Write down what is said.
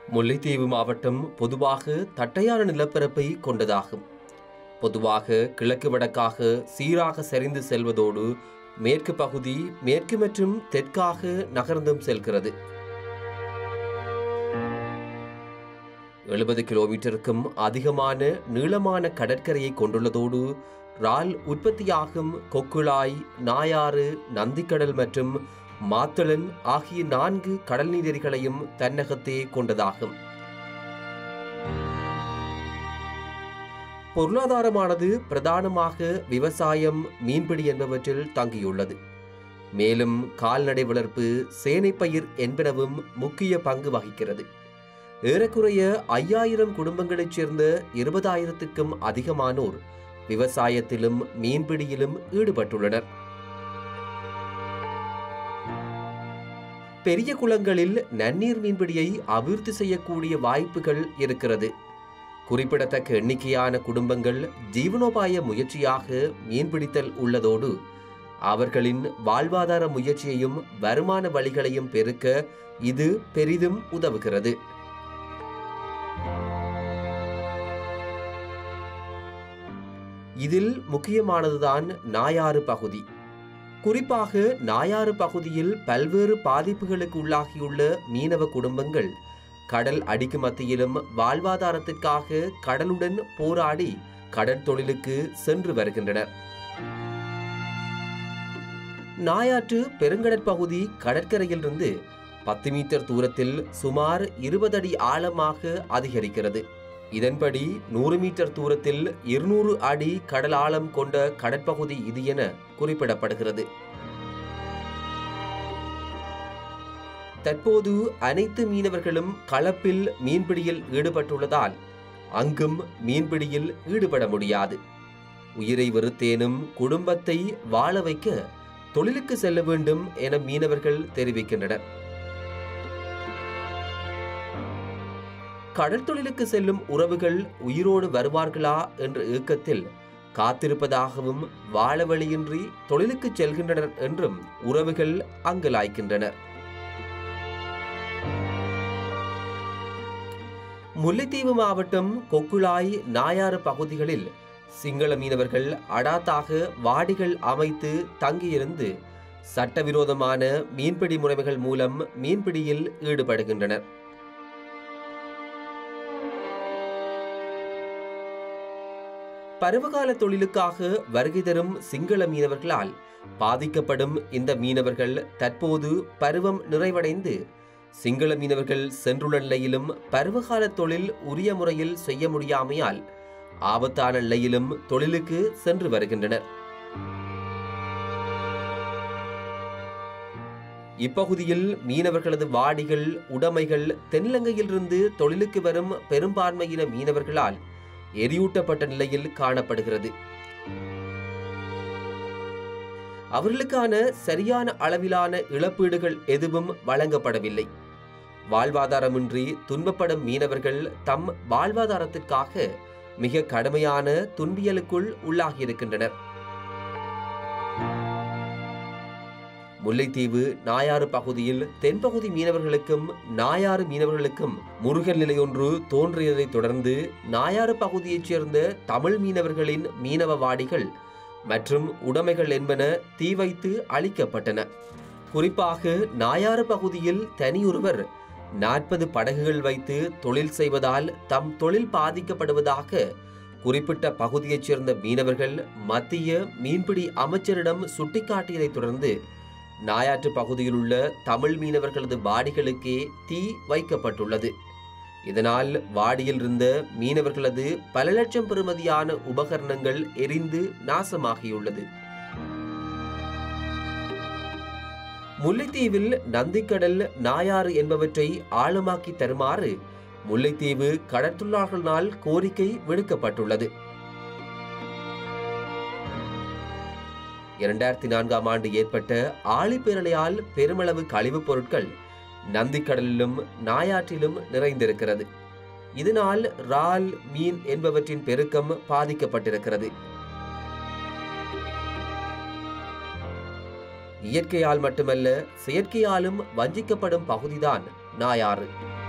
முல்லைத்தீவு மாவட்டம் பொதுவாக தட்டையான நிலப்பரப்பை கொண்டதாகும் பொதுவாக கிழக்கு வடக்காக சீராக சரிந்து செல்வதோடு மேற்கு பகுதி மேற்கு மற்றும் தெற்காக நகர்ந்தும் செல்கிறது எழுபது கிலோமீட்டருக்கும் அதிகமான நீளமான கடற்கரையை கொண்டுள்ளதோடு ரால் உற்பத்தியாகும் கொக்குழாய் நாயாறு நந்திக்கடல் மற்றும் மாத்தளன் ஆகிய நான்கு கடல் நீரறிகளையும் தன்னகத்தே கொண்டதாகும் பொருளாதாரமானது பிரதானமாக விவசாயம் மீன்பிடி என்பவற்றில் தங்கியுள்ளது மேலும் கால்நடை வளர்ப்பு சேனைப்பயிர் என்பனவும் முக்கிய பங்கு வகிக்கிறது ஏறக்குறைய ஐயாயிரம் குடும்பங்களைச் சேர்ந்த இருபதாயிரத்துக்கும் அதிகமானோர் விவசாயத்திலும் மீன்பிடியிலும் ஈடுபட்டுள்ளனர் பெரிய குளங்களில் நன்னீர் மீன்பிடியை அபிவிருத்தி செய்யக்கூடிய வாய்ப்புகள் இருக்கிறது குறிப்பிடத்தக்க எண்ணிக்கையான குடும்பங்கள் ஜீவனோபாய முயற்சியாக மீன்பிடித்தல் உள்ளதோடு அவர்களின் வாழ்வாதார முயற்சியையும் வருமான வழிகளையும் பெருக்க இது பெரிதும் உதவுகிறது இதில் முக்கியமானதுதான் நாயாறு பகுதி குறிப்பாக நாயாறு பகுதியில் பல்வேறு பாதிப்புகளுக்கு உள்ளாகியுள்ள மீனவ குடும்பங்கள் கடல் அடிக்கு மத்தியிலும் வாழ்வாதாரத்திற்காக கடலுடன் போராடி கடற்தொழிலுக்கு சென்று வருகின்றனர் நாயாற்று பெருங்கடற்பகுதி கடற்கரையிலிருந்து பத்து மீட்டர் தூரத்தில் சுமார் இருபது அடி ஆழமாக அதிகரிக்கிறது இதன்படி நூறு மீட்டர் தூரத்தில் இருநூறு அடி கடல் ஆழம் கொண்ட கடற்பகுதி இது என குறிப்பிடப்படுகிறது தற்போது அனைத்து மீனவர்களும் களப்பில் மீன்பிடியில் ஈடுபட்டுள்ளதால் அங்கும் மீன்பிடியில் ஈடுபட முடியாது உயிரை வெறுத்தேனும் குடும்பத்தை வாழ வைக்க தொழிலுக்கு செல்ல வேண்டும் என மீனவர்கள் தெரிவிக்கின்றனர் கடல் தொழிலுக்கு செல்லும் உறவுகள் உயிரோடு வருவார்களா என்ற ஏக்கத்தில் காத்திருப்பதாகவும் வாழ வழியின்றி தொழிலுக்கு செல்கின்றனர் என்றும் உறவுகள் அங்கலாய்க்கின்றனர் முல்லைத்தீவு மாவட்டம் கொக்குழாய் நாயாறு பகுதிகளில் சிங்கள மீனவர்கள் அடாத்தாக வாடிகள் அமைத்து தங்கியிருந்து சட்டவிரோதமான மீன்பிடி முறைமைகள் மூலம் மீன்பிடியில் ஈடுபடுகின்றனர் பருவகால தொழிலுக்காக வருகை தரும் சிங்கள மீனவர்களால் பாதிக்கப்படும் இந்த மீனவர்கள் தற்போது பருவம் நிறைவடைந்து சிங்கள மீனவர்கள் சென்றுள்ள நிலையிலும் பருவகால தொழில் உரிய முறையில் செய்ய முடியாமையால் ஆபத்தான நிலையிலும் தொழிலுக்கு சென்று வருகின்றனர் இப்பகுதியில் மீனவர்களது வாடிகள் உடைமைகள் தென்னிலங்கையிலிருந்து தொழிலுக்கு வரும் பெரும்பான்மையின மீனவர்களால் எரியூட்டப்பட்ட நிலையில் காணப்படுகிறது அவர்களுக்கான சரியான அளவிலான இழப்பீடுகள் எதுவும் வழங்கப்படவில்லை வாழ்வாதாரமின்றி துன்பப்படும் மீனவர்கள் தம் வாழ்வாதாரத்திற்காக மிக கடுமையான துன்பியலுக்குள் உள்ளாகியிருக்கின்றனர் முல்லைத்தீவு நாயாறு பகுதியில் தென்பகுதி மீனவர்களுக்கும் நாயாறு மீனவர்களுக்கும் முருகல் நிலையொன்று தோன்றியதைத் தொடர்ந்து நாயாறு பகுதியைச் சேர்ந்த தமிழ் மீனவர்களின் மீனவ வாடிகள் மற்றும் உடைமைகள் என்பன தீ வைத்து அழிக்கப்பட்டன குறிப்பாக நாயாறு பகுதியில் தனியொருவர் நாற்பது படகுகள் வைத்து தொழில் செய்வதால் தம் தொழில் பாதிக்கப்படுவதாக குறிப்பிட்ட பகுதியைச் சேர்ந்த மீனவர்கள் மத்திய மீன்பிடி அமைச்சரிடம் சுட்டிக்காட்டியதைத் தொடர்ந்து நாயாற்று பகுதியில் உள்ள தமிழ் மீனவர்களது வாடிகளுக்கே தீ வைக்கப்பட்டுள்ளது இதனால் வாடியில் இருந்த மீனவர்களது பல லட்சம் பெறுமதியான உபகரணங்கள் எரிந்து நாசமாகியுள்ளது முல்லைத்தீவில் நந்திக்கடல் நாயாறு என்பவற்றை ஆழமாக்கி தருமாறு முல்லைத்தீவு கடற்தொழிலாளர்களால் கோரிக்கை விடுக்கப்பட்டுள்ளது இரண்டாயிரத்தி நான்காம் ஆண்டு ஏற்பட்ட ஆழிப்பேரலையால் பெருமளவு கழிவுப் பொருட்கள் நந்திக்கடலிலும் நாயாற்றிலும் நிறைந்திருக்கிறது இதனால் இறால் மீன் என்பவற்றின் பெருக்கம் பாதிக்கப்பட்டிருக்கிறது இயற்கையால் மட்டுமல்ல செயற்கையாலும் வஞ்சிக்கப்படும் பகுதிதான் நாயாறு